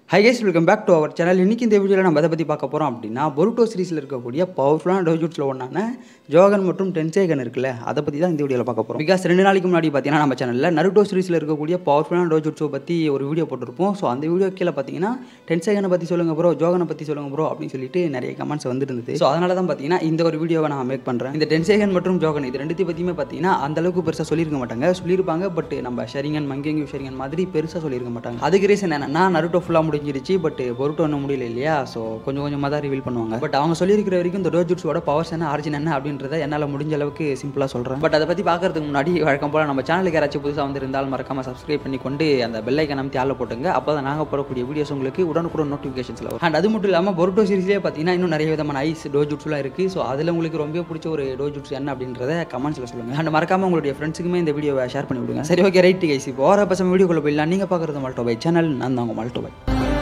High guys welcome back to our channel இன்னைக்கு இந்த வீடியோவில் நம்ம எதை பற்றி பார்க்க போகிறோம் அப்படின்னா பொருட்டோ சீரிஸில் இருக்கக்கூடிய பவர்ஃபுல்லான டோஜூட்ஸில் ஒன்றான ஜோகன் மற்றும் டென்சேகன் இருக்குல்ல அதை பற்றி தான் இந்த வீடியோவில் பார்க்க போகிறோம் பிகாஸ் ரெண்டு நாளைக்கு முன்னாடி பார்த்தீங்கன்னா நம்ம சேனலில் நருட்டோ சீரிஸில் இருக்கக்கூடிய பவர்ஃபுல்லான டோஜூட்ஸை பற்றி ஒரு வீடியோ போட்டிருப்போம் ஸோ அந்த வீடியோ கீழே பார்த்தீங்கன்னா டென்சேகனை பற்றி சொல்லுங்க ப்ரோ ஜோகனை பற்றி சொல்லுங்க ப்ரோ அப்படின்னு சொல்லிட்டு நிறைய கமெண்ட்ஸ் வந்துருந்தது ஸோ அதனால தான் பார்த்தீங்கன்னா இந்த ஒரு வீடியோவை நான் மேக் பண்ணுறேன் இந்த டென்சேகன் மற்றும் ஜோகன் இது ரெண்டுத்தையும் பற்றியுமே பார்த்தீங்கன்னா அந்த அளவுக்கு பெருசாக சொல்லியிருக்க மாட்டாங்க சொல்லியிருப்பாங்க பட் நம்ம ஷரிங்கன் மங்கெங்கி ஷரிங்கன் மாதிரி பெருசாக சொல்லியிருக்க மாட்டாங்க அதுக்கு ரீசன் என்னன்னா நருட்டோ ஃபுல்லாக முடிஞ்சிருச்சு பட் பொருட்டோ ஒன்றும் முடியல இல்லையா ஸோ கொஞ்சம் கொஞ்சமாக தான் ரிவீல் பண்ணுவாங்க பட் அவங்க சொல்லியிருக்கிற வரைக்கும் இந்த டோஜுட்ஸோட பவர்ஸ் என்ன ஆர்ஜின் என்ன அப்படின்றத என்னால் முடிஞ்ச அளவுக்கு சிம்பிளாக சொல்கிறேன் பட் அதை பற்றி பார்க்கறதுக்கு முன்னாடி வழக்கம் போல் நம்ம சேனலுக்கு யாராச்சும் புதுசாக வந்திருந்தால் மறக்காம சப்ஸ்கிரைப் பண்ணி கொண்டு அந்த பெல்லைக்கை நம்பி ஆள போட்டுங்க அப்போ தான் நாங்கள் போடக்கூடிய வீடியோஸ் உங்களுக்கு உடனுக்குடன் நோட்டிஃபிகேஷன்ஸில் வரும் அண்ட் அது மட்டும் இல்லாமல் பொருட்டோ சீரிஸ்லேயே பார்த்தீங்கன்னா இன்னும் நிறைய விதமான ஐஸ் டோஜுட்ஸ்லாம் இருக்குது ஸோ அதில் உங்களுக்கு ரொம்ப பிடிச்ச ஒரு டோஜுட்ஸ் என்ன அப்படின்றத கமெண்ட்ஸில் சொல்லுங்கள் அண்ட் மறக்காம உங்களுடைய ஃப்ரெண்ட்ஸுக்குமே இந்த வீடியோவை ஷேர் பண்ணி விடுங்க சரி ஓகே ரைட் கைஸ் இப்போ ஓர பசங்க வீடியோக்குள்ள போயிடலாம் நீங்கள் பார்க்குறது மால்டோ பை சேனல் நான் தான் உங்கள் மால்டோ பை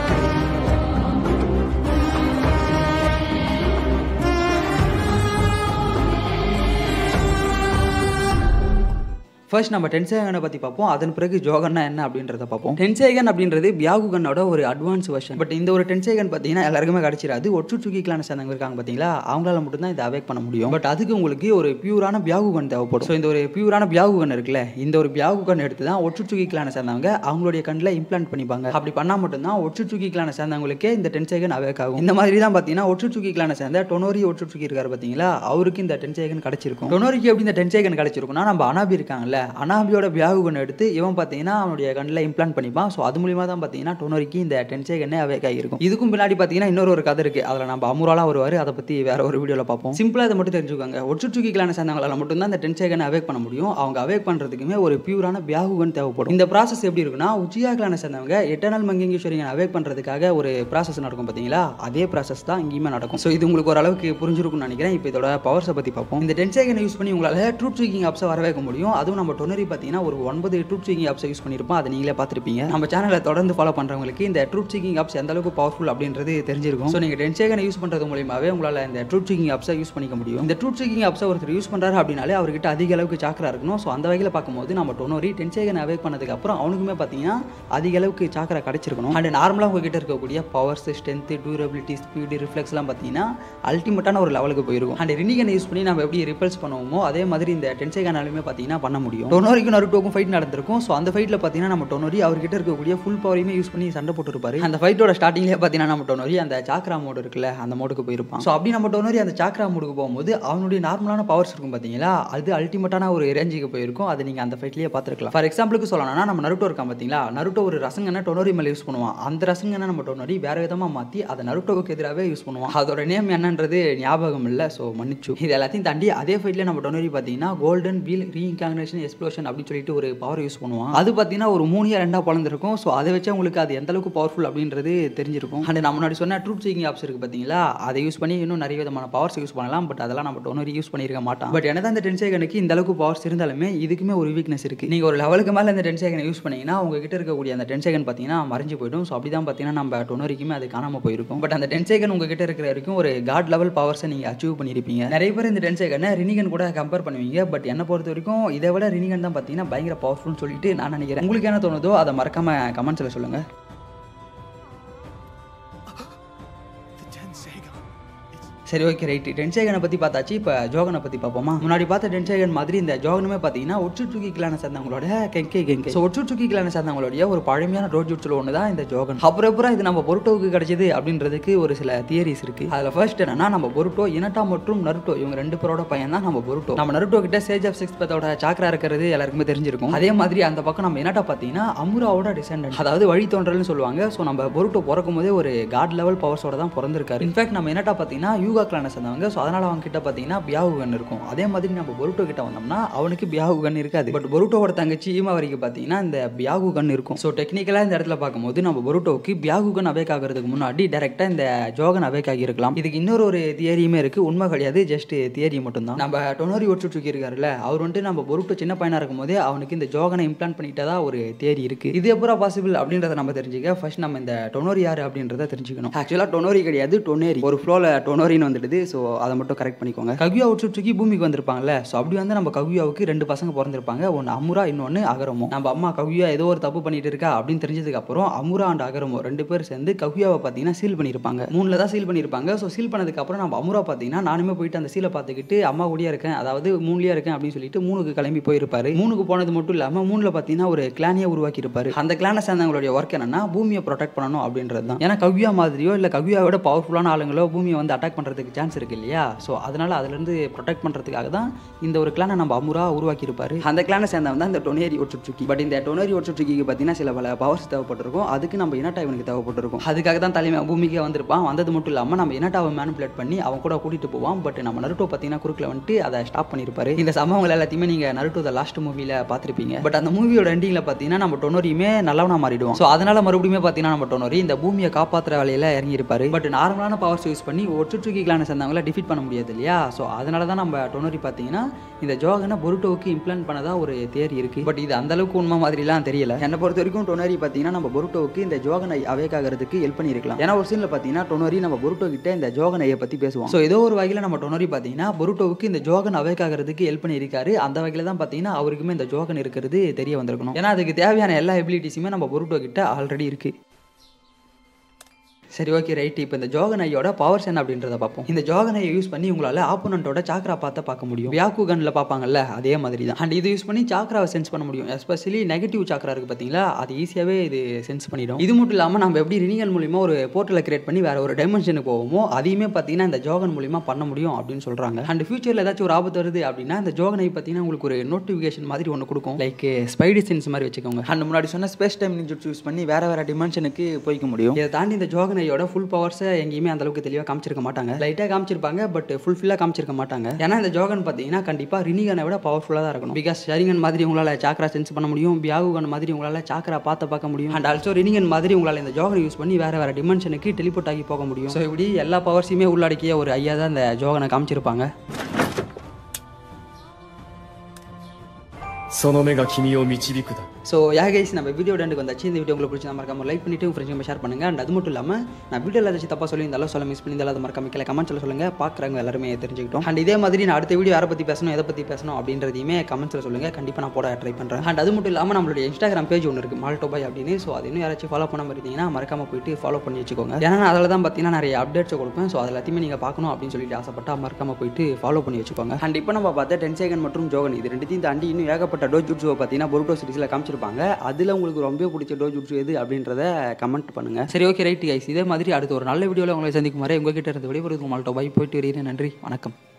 ஃபர்ஸ்ட் நம்ம டென்சேகனை பற்றி பார்ப்போம் அதன் பிறகு ஜோகன்னா என்ன அப்படின்றத பார்ப்போம் டென்சேகன் அப்படின்றது பியாகுகனோட ஒரு அட்வான்ஸ் வெர்ஷன் பட் இந்த ஒரு டென்சேகன் பார்த்தீங்கன்னா எல்லாருக்குமே கிடச்சிடாது ஒற்றுச்சுக்கி கிளான சேர்ந்தவங்க இருக்காங்க பார்த்தீங்களா அவங்களால மட்டும்தான் இதை அவேக் பண்ண முடியும் பட் அதுக்கு உங்களுக்கு ஒரு பியூரான பியாகுகன் தேவைப்படும் ஸோ இந்த ஒரு பியூரான பியாகுகன் இருக்குல்ல இந்த ஒரு பியாகுகன் எடுத்து தான் ஒற்றுச்சுக்கி கிளான சேர்ந்தவங்க அவங்களுடைய கண்ணில் இம்ப்ளான்ட் பண்ணிப்பாங்க அப்படி பண்ணால் மட்டும்தான் ஒற்றுச்சுக்கி கிளான சேர்ந்தவங்களுக்கே இந்த டென்சேகன் அவேக் ஆகும் இந்த மாதிரி தான் பார்த்தீங்கன்னா ஒற்றுச்சுக்கி கிளான சேர்ந்த டொனோரி ஒற்றுச்சுக்கி இருக்காரு பார்த்தீங்களா அவருக்கு இந்த டென்சேகன் கிடைச்சிருக்கும் டொனோரிக்கு எப்படி இந்த டென்சேகன் கிடைச்சிருக்கும்னா நம்ம அனாபி இருக்காங்கல்ல அனாபியோட வியாகுகன் எடுத்து இவன் பார்த்தீங்கன்னா அவனுடைய கண்ணில் இம்ப்ளான்ட் பண்ணிப்பான் ஸோ அது மூலியமாக தான் பார்த்தீங்கன்னா டொனோரிக்கு இந்த டென்சேகனே அவேக் ஆகிருக்கும் இதுக்கும் பின்னாடி பார்த்தீங்கன்னா இன்னொரு ஒரு கதை இருக்குது அதில் நம்ம அமுராலாம் வருவார் அதை பற்றி வேற ஒரு வீடியோவில் பார்ப்போம் சிம்பிளாக இதை மட்டும் தெரிஞ்சுக்கோங்க ஒற்றுச்சுக்கி கிளான சேர்ந்தவங்களால மட்டும்தான் இந்த டென்சேகனை அவேக் பண்ண முடியும் அவங்க அவேக் பண்ணுறதுக்குமே ஒரு பியூரான வியாகுகன் தேவைப்படும் இந்த ப்ராசஸ் எப்படி இருக்குன்னா உச்சியா கிளான சேர்ந்தவங்க எட்டர்னல் மங்கேங்கேஸ்வரிங்கன் அவேக் பண்ணுறதுக்காக ஒரு ப்ராசஸ் நடக்கும் பார்த்தீங்களா அதே ப்ராசஸ் தான் இங்கேயுமே நடக்கும் ஸோ இது உங்களுக்கு ஓரளவுக்கு புரிஞ்சிருக்கும்னு நினைக்கிறேன் இப்போ இதோட பவர்ஸை பற்றி பார்ப்போம் இந்த டென்சேகனை யூஸ் பண்ணி உங்களால் ட்ரூத் ஸ்பீக்கிங் ஆப்ஸை வர வைக்க முடியும் அதுவும் நம்ம டொனரி பார்த்தீங்கன்னா ஒரு ஒன்பது ட்ரூத் ஸ்பீக்கிங் ஆப்ஸை யூஸ் பண்ணியிருப்போம் அதை நீங்களே பார்த்துருப்பீங்க நம்ம சேனலை தொடர்ந்து ஃபாலோ பண்ணுறவங்களுக்கு இந்த ட்ரூத் ஸ்பீக்கிங் ஆப்ஸ் எந்த அளவுக்கு பவர்ஃபுல் அப்படின்றது தெரிஞ்சிருக்கும் ஸோ நீங்கள் டென்சேகனை யூஸ் பண்ணுறது மூலியமாகவே உங்களால் இந்த ட்ரூத் ஸ்பீக்கிங் ஆப்ஸை யூஸ் பண்ணிக்க முடியும் இந்த ட்ரூத் ஸ்பீக்கிங் ஆப்ஸை ஒருத்தர் யூஸ் பண்ணுறாரு அப்படின்னாலே அவர்கிட்ட அதிக அளவுக்கு சாக்கரா இருக்கணும் ஸோ அந்த வகையில் பார்க்கும்போது நம்ம டொனோரி டென்சேகன் அவேக் பண்ணதுக்கு அப்புறம் அவனுக்குமே பார்த்தீங்கன்னா அதிக அளவுக்கு சாக்கரா கிடைச்சிருக்கணும் அண்ட் நார்மலாக உங்ககிட்ட இருக்கக்கூடிய பவர்ஸ் ஸ்ட்ரென்த்து டியூரபிலிட்டி ஸ்பீடு ரிஃப்ளெக்ஸ்லாம் பார்த்தீங்கன்னா அல்டிமேட்டான ஒரு லெவலுக்கு போயிருக்கும் அண்ட் ரினிகனை யூஸ் பண்ணி நம்ம எப்படி ரிப்பல்ஸ் பண்ணுவோமோ அதே மாதிரி இந்த டென்சேகனாலுமே பார்த்தீங்கன்னா பண்ண முடியும் டொனோரிக்கும் நருட்டோக்கும் ஃபைட் நடந்திருக்கும் ஸோ அந்த ஃபைட்டில் பார்த்தீங்கன்னா நம்ம டொனோரி அவர்கிட்ட இருக்கக்கூடிய ஃபுல் பவரையுமே யூஸ் பண்ணி சண்டை போட்டுருப்பாரு அந்த ஃபைட்டோட ஸ்டார்டிங்லேயே பார்த்தீங்கன்னா நம்ம டொனோரி அந்த சாக்ரா மோடு இருக்குல்ல அந்த மோடுக்கு போயிருப்பான் ஸோ அப்படி நம்ம டொனோரி அந்த சாக்ரா மோடுக்கு போகும்போது அவனுடைய நார்மலான பவர்ஸ் இருக்கும் பார்த்தீங்களா அது அல்டிமேட்டான ஒரு ரேஞ்சுக்கு போயிருக்கும் அதை நீங்கள் அந்த ஃபைட்லேயே பார்த்துருக்கலாம் ஃபார் எக்ஸாம்பிளுக்கு சொல்லணும்னா நம்ம நருட்டோ இருக்கான் பார்த்தீங்களா நருட்டோ ஒரு ரசங்கனை டொனோரி மேலே யூஸ் பண்ணுவான் அந்த ரசங்கனை நம்ம டொனோரி வேற விதமாக மாற்றி அதை நருட்டோவுக்கு எதிராகவே யூஸ் பண்ணுவான் அதோட நேம் என்னன்றது ஞாபகம் இல்லை ஸோ மன்னிச்சு இது எல்லாத்தையும் தாண்டி அதே ஃபைட்ல நம்ம டொனோரி பார்த்தீங்கன்னா கோல்டன் வீல் ரீஇன்காங்கினேஷன் எக்ஸ்ப்ளோஷன் அப்படின்னு சொல்லிட்டு ஒரு பவர் யூஸ் பண்ணுவான் அது பார்த்தீங்கன்னா ஒரு மூணு இயர் ரெண்டாக பழந்திருக்கும் ஸோ அதை வச்சு உங்களுக்கு அது எந்த அளவுக்கு பவர்ஃபுல் அப்படின்றது தெரிஞ்சிருக்கும் அண்ட் நான் முன்னாடி சொன்ன ட்ரூத் சீக்கிங் ஆப்ஸ் இருக்குது பார்த்தீங்களா அதை யூஸ் பண்ணி இன்னும் நிறைய விதமான பவர்ஸ் யூஸ் பண்ணலாம் பட் அதெல்லாம் நம்ம டொனோரி யூஸ் பண்ணியிருக்க மாட்டோம் பட் எனக்கு அந்த டென்சேகனுக்கு இந்த அளவுக்கு பவர்ஸ் இருந்தாலுமே இதுக்குமே ஒரு வீக்னஸ் இருக்குது நீங்கள் ஒரு லெவலுக்கு மேலே இந்த டென்சேகனை யூஸ் பண்ணீங்கன்னா உங்ககிட்ட இருக்கக்கூடிய அந்த டென்சேகன் பார்த்தீங்கன்னா மறைஞ்சு போயிடும் ஸோ அப்படி தான் பார்த்தீங்கன்னா நம்ம டொனோரிக்குமே அது காணாமல் போயிருக்கும் பட் அந்த டென்சேகன் உங்ககிட்ட இருக்கிற வரைக்கும் ஒரு காட் லெவல் பவர்ஸை நீங்கள் அச்சீவ் பண்ணியிருப்பீங்க நிறைய பேர் இந்த டென்சேகனை ரினிகன் கூட கம்பேர் பண்ணுவீங்க பட் என்னை பொறுத்த வரைக்கும் இதை விட ரினிகன் தான் பார்த்தீங்கன்னா பயங்கர பவர்ஃபுல்னு சொல்லிட்டு நான் நினைக்கிறேன் உங்களுக்கு என்ன தோணுதோ அதை மறக்காம கமெண்ட்ஸில் சொல்லுங்கள் The Tensegon. It's சரி ஓகே ரைட்டு டென்சேகனை பற்றி பார்த்தாச்சு இப்போ ஜோகனை பற்றி பார்ப்போமா முன்னாடி பார்த்த டென்சேகன் மாதிரி இந்த ஜோகனுமே பார்த்தீங்கன்னா ஒற்றுச்சுக்கி கிளான சேர்ந்தவங்களோட கெங்கே கெங்கே ஸோ ஒற்றுச்சுக்கி கிளான சேர்ந்தவங்களுடைய ஒரு பழமையான ரோட் ஜூட்ஸில் ஒன்று தான் இந்த ஜோகன் அப்புறம் அப்புறம் இது நம்ம பொருட்டோவுக்கு கிடைச்சது அப்படின்றதுக்கு ஒரு சில தியரிஸ் இருக்கு அதில் ஃபர்ஸ்ட் என்னன்னா நம்ம பொருட்டோ இனட்டா மற்றும் நருட்டோ இவங்க ரெண்டு பேரோட பையன் தான் நம்ம பொருட்டோ நம்ம நருட்டோ கிட்ட சேஜ் ஆஃப் சிக்ஸ் பத்தோட சாக்கரா இருக்கிறது எல்லாருக்குமே தெரிஞ்சிருக்கும் அதே மாதிரி அந்த பக்கம் நம்ம இனட்டா பார்த்தீங்கன்னா அமுராவோட டிசெண்டன்ட் அதாவது வழி தோன்றல்னு சொல்லுவாங்க ஸோ நம்ம பொருட்டோ பிறக்கும் போதே ஒரு காட் லெவல் பவர்ஸோட தான் பிறந்திருக்காரு இன்ஃபேக்ட் நம்ம இனட்டா பார்த்தீங்கன்னா யூகா கிளான சேர்ந்தவங்க ஸோ அதனால அவங்க கிட்ட பார்த்தீங்கன்னா பியாகுகன் இருக்கும் அதே மாதிரி நம்ம பொருட்டோ கிட்ட வந்தோம்னா அவனுக்கு பியாகுகன் இருக்காது பட் பொருட்டோவோட தங்கச்சி ஈமா வரைக்கும் பார்த்தீங்கன்னா இந்த பியாகுகன் இருக்கும் ஸோ டெக்னிக்கலாக இந்த இடத்துல பார்க்கும்போது நம்ம பொருட்டோவுக்கு பியாகுகன் அவேக் ஆகிறதுக்கு முன்னாடி டேரெக்டாக இந்த ஜோகன் அவேக் ஆகி இருக்கலாம் இதுக்கு இன்னொரு ஒரு தியரியுமே இருக்கு உண்மை கிடையாது ஜஸ்ட் தியரி மட்டும்தான் நம்ம டொனோரி ஒற்றுச்சுக்கி இருக்காருல்ல அவர் வந்துட்டு நம்ம பொருட்டோ சின்ன பையனா இருக்கும் போதே அவனுக்கு இந்த ஜோகனை இம்ப்ளான்ட் பண்ணிட்டதா ஒரு தியரி இருக்கு இது எப்போ பாசிபிள் அப்படின்றத நம்ம தெரிஞ்சுக்க ஃபர்ஸ்ட் நம்ம இந்த டொனோரி யாரு அப்படின்றத தெரிஞ்சுக்கணும் ஆக்சுவலாக டொனோரி கிடையாது டொனேரி ஒரு ஃப்ளோல டொனோரின்னு வந்துடுது ஸோ அதை மட்டும் கரெக்ட் பண்ணிக்கோங்க ககுயா உட்சுட்சுக்கி பூமிக்கு வந்திருப்பாங்கல்ல ஸோ அப்படி வந்து நம்ம ககுயாவுக்கு ரெண்டு பசங்க பிறந்திருப்பாங்க ஒன்று அமுரா இன்னொன்று அகரமோ நம்ம அம்மா ககுயா ஏதோ ஒரு தப்பு பண்ணிட்டு இருக்கா அப்படின்னு தெரிஞ்சதுக்கு அப்புறம் அமுரா அண்ட் அகரமோ ரெண்டு பேர் சேர்ந்து ககுயாவை பார்த்தீங்கன்னா சீல் பண்ணியிருப்பாங்க மூணில் தான் சீல் பண்ணியிருப்பாங்க ஸோ சீல் பண்ணதுக்கு அப்புறம் நம்ம அமுரா பார்த்தீங்கன்னா நானுமே போயிட்டு அந்த சீலை பார்த்துக்கிட்டு அம்மா கூடயே இருக்கேன் அதாவது மூணுலயே இருக்கேன் அப்படின்னு சொல்லிட்டு மூணுக்கு கிளம்பி போயிருப்பாரு மூணுக்கு போனது மட்டும் இல்லாமல் மூணில் பார்த்தீங்கன்னா ஒரு கிளானியை உருவாக்கி இருப்பாரு அந்த கிளானை சேர்ந்தவங்களுடைய ஒர்க் என்னன்னா பூமியை ப்ரொடெக்ட் பண்ணணும் அப்படின்றது தான் ஏன்னா கவ்யா மாதிரியோ இல்லை கவ்யாவோட பவர்ஃபுல்லான ஆளுங்களோ பூமியை வந்து அட்டாக் பண்ணுறதுக்கு சான்ஸ் இருக்கு இல்லையா ஸோ அதனால அதுலேருந்து ப்ரொடெக்ட் பண்ணுறதுக்காக தான் இந்த ஒரு கிளானை நம்ம அமுரா உருவாக்கி இருப்பாரு அந்த கிளானை சேர்ந்தவன் தான் இந்த டொனேரி ஒட்சுட்சுக்கி பட் இந்த டொனேரி ஒட்சுட்சுக்கிக்கு பார்த்தீங்கன்னா சில பல பவர்ஸ் தேவைப்பட்டிருக்கும் அதுக்கு நம்ம இனட்டா இவனுக்கு தேவைப்பட்டிருக்கும் அதுக்காக தான் தலைமை பூமிக்கே வந்திருப்பான் வந்தது மட்டும் இல்லாமல் நம்ம இனட்டாவை மேனிபுலேட் பண்ணி அவன் கூட கூட்டிட்டு போவான் பட் நம்ம நருட்டோ பார்த்தீங்கன்னா குறுக்கில் வந்துட்டு அதை ஸ்டாப் பண்ணியிருப்பாரு இந்த சம்பவங்கள் எல்லாத்தையுமே நீங்கள் நருட்டோ த லாஸ்ட் மூவியில் பார்த்துருப்பீங்க பட் அந்த மூவியோட எண்டிங்கில் பார்த்தீங்கன்னா நம்ம டொனோரியுமே நல்லவனா மாறிடுவோம் ஸோ அதனால மறுபடியும் பார்த்தீங்கன்னா நம்ம டொனோரி இந்த பூமியை காப்பாற்றுற வேலையில் இறங்கியிருப்பாரு பட் நார்மலான பவர்ஸ் யூஸ் பண்ணி ஒற்றுச்சுக்கி கிளானை சேர்ந்தவங்கள டிஃபீட் பண்ண முடியாது இல்லையா ஸோ அதனால தான் நம்ம டொனோரி பார்த்தீங்கன்னா இந்த ஜோகனை பொருட்டோவுக்கு இம்ப்ளான் பண்ணதா ஒரு தேரி இருக்கு பட் இது அந்த அளவுக்கு உண்மை மாதிரிலாம் தெரியல என்னை பொறுத்த வரைக்கும் டொனோரி பார்த்தீங்கன்னா நம்ம பொருட்டோவுக்கு இந்த ஜோகனை அவேக் ஆகிறதுக்கு ஹெல்ப் பண்ணியிருக்கலாம் ஏன்னா ஒரு சீனில் பார்த்தீங்கன்னா டொனோரி நம்ம பொருட்டோ கிட்ட இந்த ஜோகனையை பற்றி பேசுவோம் ஸோ ஏதோ ஒரு வகையில் நம்ம டொனோரி பார்த்தீங்கன்னா பொருட்டோவுக்கு இந்த ஜோகன் அவேக் ஆகிறதுக்கு ஹெல்ப் பண்ணியிருக்காரு அந்த வகையில் தான் பார்த்தீங்கன்னா அவருக்குமே இந்த ஜோகன் இருக்கிறது தெரிய வந்திருக்கணும் ஏன்னா அதுக்கு தேவையான எல்லா எபிலிட்டிஸுமே நம்ம பொருட்டோ கிட்ட ஆல்ரெடி இருக்கு சரி ஓகே ரைட் இப்போ இந்த ஜோகனையோட பவர்ஸ் என்ன அப்படின்றத பார்ப்போம் இந்த ஜோகனையை யூஸ் பண்ணி உங்களால் ஆப்போனண்ட்டோட சாக்ரா பார்த்த பார்க்க முடியும் வியாக்கு கன்னில் பார்ப்பாங்கல்ல அதே மாதிரி தான் அண்ட் இது யூஸ் பண்ணி சாக்ராவை சென்ஸ் பண்ண முடியும் எஸ்பெஷலி நெகட்டிவ் சாக்ரா இருக்குது பார்த்தீங்களா அது ஈஸியாகவே இது சென்ஸ் பண்ணிடும் இது மட்டும் இல்லாமல் நம்ம எப்படி ரினிகல் மூலியமாக ஒரு போர்ட்டலை கிரியேட் பண்ணி வேற ஒரு டைமென்ஷனுக்கு போவோமோ அதையுமே பார்த்தீங்கன்னா இந்த ஜோகன் மூலியமாக பண்ண முடியும் அப்படின்னு சொல்கிறாங்க அண்ட் ஃபியூச்சரில் ஏதாச்சும் ஒரு ஆபத்து வருது அப்படின்னா இந்த ஜோகனை பார்த்தீங்கன்னா உங்களுக்கு ஒரு நோட்டிஃபிகேஷன் மாதிரி ஒன்று கொடுக்கும் லைக் ஸ்பைடி சென்ஸ் மாதிரி வச்சுக்கோங்க அண்ட் முன்னாடி சொன்ன ஸ்பேஸ் டைம் நிஞ்சுட்ஸ் யூஸ் பண்ணி வேற வேற டிமென்ஷனுக்கு போய்க்க முடியும் இதை தாண்டி இந்த ஜோகனையோட ஃபுல் பவர்ஸை எங்கேயுமே அந்த அளவுக்கு தெளிவாக காமிச்சிருக்க மாட்டாங்க லைட்டாக காமிச்சிருப்பாங்க பட் ஃபுல்ஃபில்லாக காமிச்சிருக்க மாட்டாங்க ஏன்னா இந்த ஜோகன் பார்த்தீங்கன்னா கண்டிப்பாக ரினிகனை விட பவர்ஃபுல்லாக தான் இருக்கணும் பிகாஸ் ஷரிங்கன் மாதிரி உங்களால் சாக்ரா சென்ஸ் பண்ண முடியும் பியாகுகன் மாதிரி உங்களால் சாக்ரா பார்த்து பார்க்க முடியும் அண்ட் ஆல்சோ ரினிகன் மாதிரி உங்களால் இந்த ஜோகனை யூஸ் பண்ணி வேற வேற டிமென்ஷனுக்கு டெலிபோர்ட் ஆகி போக முடியும் ஸோ இப்படி எல்லா பவர்ஸையுமே உள்ளடக்கிய ஒரு ஐயா தான் இந்த ஜோகனை காமிச்சிருப்பாங்க その目が君を導くだ ஸோ யா கைஸ் நம்ம வீடியோ டெண்டுக்கு வந்தாச்சு இந்த வீடியோ உங்களுக்கு பிடிச்சா மறக்காம லைக் பண்ணிட்டு உங்கள் ஃப்ரெண்ட்ஸ் ஷேர் பண்ணுங்க அண்ட் அது மட்டும் இல்லாமல் நான் வீடியோவில் ஏதாச்சும் தப்பாக சொல்லியிருந்தாலும் சொல்ல மிஸ் பண்ணியிருந்தாலும் அதை மறக்காம கீழே கமெண்ட்ஸில் சொல்லுங்க பார்க்குறவங்க எல்லாருமே தெரிஞ்சுக்கிட்டோம் அண்ட் இதே மாதிரி நான் அடுத்த வீடியோ யாரை பற்றி பேசணும் எதை பற்றி பேசணும் அப்படின்றதையுமே கமெண்ட்ஸில் சொல்லுங்க கண்டிப்பாக நான் போட ட்ரை பண்ணுறேன் அண்ட் அது மட்டும் இல்லாமல் நம்மளுடைய இன்ஸ்டாகிராம் பேஜ் ஒன்று இருக்குது மால்டோபாய் அப்படின்னு ஸோ அது இன்னும் யாராச்சும் ஃபாலோ பண்ணாமல் இருந்தீங்கன்னா மறக்காம போயிட்டு ஃபாலோ பண்ணி வச்சுக்கோங்க ஏன்னா நான் அதில் தான் பார்த்தீங்கன்னா நிறைய அப்டேட்ஸ் கொடுப்பேன் ஸோ அது எல்லாத்தையுமே நீங்கள் பார்க்கணும் அப்படின்னு சொல்லிட்டு ஆசைப்பட்டா மறக்காம போயிட்டு ஃபாலோ பண்ணி வச்சுக்கோங்க அண்ட் இப்போ நம்ம பார்த்த டென்சேகன் மற்றும் ஜோகன் இது ரெண்டுத்தையும் தாண்டி இன்னும் ஏகப்பட்ட டோ ஜூட்ஸுவை பார்த்தீங்கன்னா பொருட்டோ சீரிஸில் காமிச்சிருப்பாங்க அதில் உங்களுக்கு ரொம்ப பிடிச்ச டோ ஜூட்ஸு எது அப்படின்றத கமெண்ட் பண்ணுங்க சரி ஓகே ரைட் கைஸ் இதே மாதிரி அடுத்த ஒரு நல்ல வீடியோவில் உங்களை சந்திக்கும் வரை உங்ககிட்ட இருந்து விடைபெறுவது மால்ட்டோ பை போயிட்டு வரீங்க நன்றி வணக்கம்